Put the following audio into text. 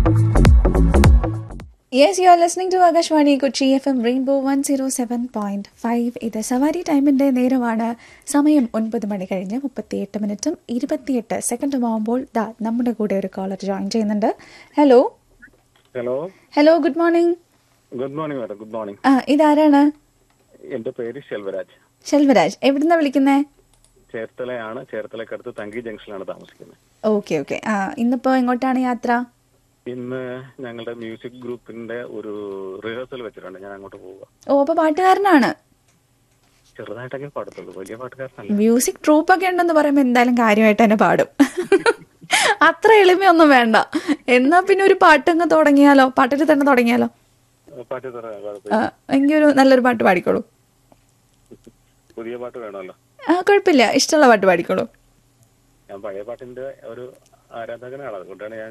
yes you are listening to Akashvani Kochi F M rainbow one zero seven point five ഇത് സവാരി ടൈമിന്റെ നേരമാണ് സമയം ഒൻപത് മണി കഴിഞ്ഞ് മുപ്പത്തിയെട്ട് മിനിറ്റും ഇരുപത്തിയെട്ട് സെക്കൻഡും ആകുമ്പോൾ ദാ നമ്മുടെ കൂടെ ഒരു കോളർ ജോയിൻ ചെയ്യുന്നുണ്ട് hello hello hello good morning good morning madam good morning ആ ഇതാരാണ് എന്റെ പേര് ശെൽവരാജ് ശെൽവരാജ് എവിടുന്നാ വിളിക്കുന്നേ ചേർത്തലയാണ് ചേർത്തലക്കടുത്ത് തങ്കി ജംഗ്ഷനിലാണ് താമസിക്കുന്നത് ഓക്കെ ഓക്കെ ആ ഇന്നിപ്പോ എങ്ങോട്ടാണ് യാത്ര ഇന്ന് ഞങ്ങളുടെ മ്യൂസിക് ഗ്രൂപ്പിന്റെ ഒരു റിഹേഴ്സൽ വെച്ചിട്ടുണ്ട് ഞാൻ അങ്ങോട്ട് പോവുക ഓ അപ്പൊ പാട്ടുകാരനാണ് ചെറുതായിട്ടൊക്കെ പാടത്തുള്ളൂ വലിയ പാട്ടുകാരനല്ല മ്യൂസിക് ട്രൂപ്പ് ഒക്കെ ഉണ്ടെന്ന് പറയുമ്പോൾ എന്തായാലും കാര്യമായിട്ട് തന്നെ പാടും അത്ര എളിമയൊന്നും വേണ്ട എന്നാ പിന്നെ ഒരു പാട്ടങ്ങ് തുടങ്ങിയാലോ പാട്ടിൽ തന്നെ തുടങ്ങിയാലോ പാട്ട് തരാം ആ, കുഴപ്പമില്ല എങ്കിൽ ഒരു നല്ലൊരു പാട്ട് പാടിക്കോളൂ പുതിയ പാട്ട് വേണമല്ലോ ആ കുഴപ്പമില്ല ഇഷ്ടമുള്ള പാട്ട് പാടിക്കോളൂ ഞാൻ പഴയ പാട്ടിന്റെ ഒരു ആരാധകനാണ് അതുകൊണ്ടാണ് ഞാൻ